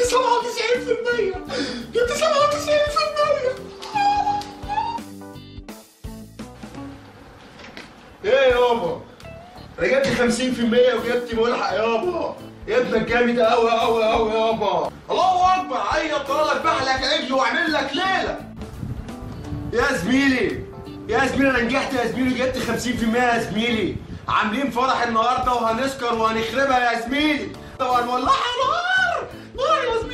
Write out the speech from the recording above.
جبت 97% ايه يابا انا جبت 50% وجبت ملحق يابا يا ابنك جامد قوي قوي قوي يابا الله اكبر عيط لك بحلك عجل واعمل لك ليله يا زميلي يا زميلي انا نجحت يا زميلي جبت 50% يا زميلي عاملين فرح النهارده وهنسكر وهنخربها يا زميلي وهنولعها نار نار يا